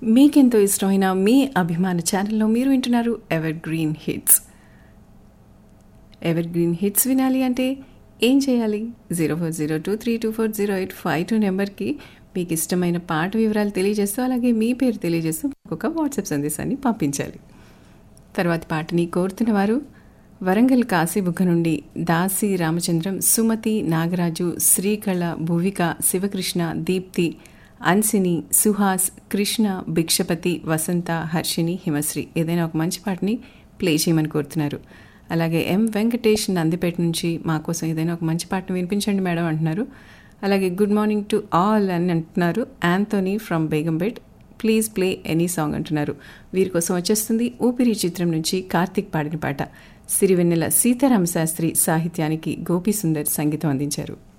మీకెంతో ఇష్టమైన మీ అభిమాన ఛానల్లో మీరు వింటున్నారు ever green hits ever green hits వినాలి అంటే ఏం చేయాలి zero four zero two three two four zero eight five two నెంబర్కి మీకు ఇష్టమైన పాట వివరాలు తెలియజేస్తూ అలాగే మీ పేరు తెలియజేస్తూ ఒక వాట్సాప్ సందేశాన్ని పంపించాలి తర్వాతి పాటని కోరుతున్న వారు వరంగల్ కాశీబుగ్గ నుండి దాసి రామచంద్రం సుమతి నాగరాజు శ్రీకళ భువిక శివకృష్ణ దీప్తి అన్సిని సుహాస్ కృష్ణ భిక్షపతి వసంత హర్షిని హిమశ్రీ ఏదైనా ఒక మంచి పాటని ప్లే చేయమని కోరుతున్నారు అలాగే ఎం వెంకటేష్ నందిపేట నుంచి మా కోసం ఏదైనా ఒక మంచి పాటను వినిపించండి మేడం అంటున్నారు అలాగే గుడ్ మార్నింగ్ టు ఆల్ అని అంటున్నారు Anthony from Begumpet please play any song అంటున్నారు వీరి కోసం వచ్చేస్తుంది ఊపిరి చిత్రం నుంచి కార్తిక్ పాడిన పాట సిరివెన్నెల సీతారామ శాస్త్రి సాహిత్యానికి గోపీ సుందర్ సంగీతం అందించారు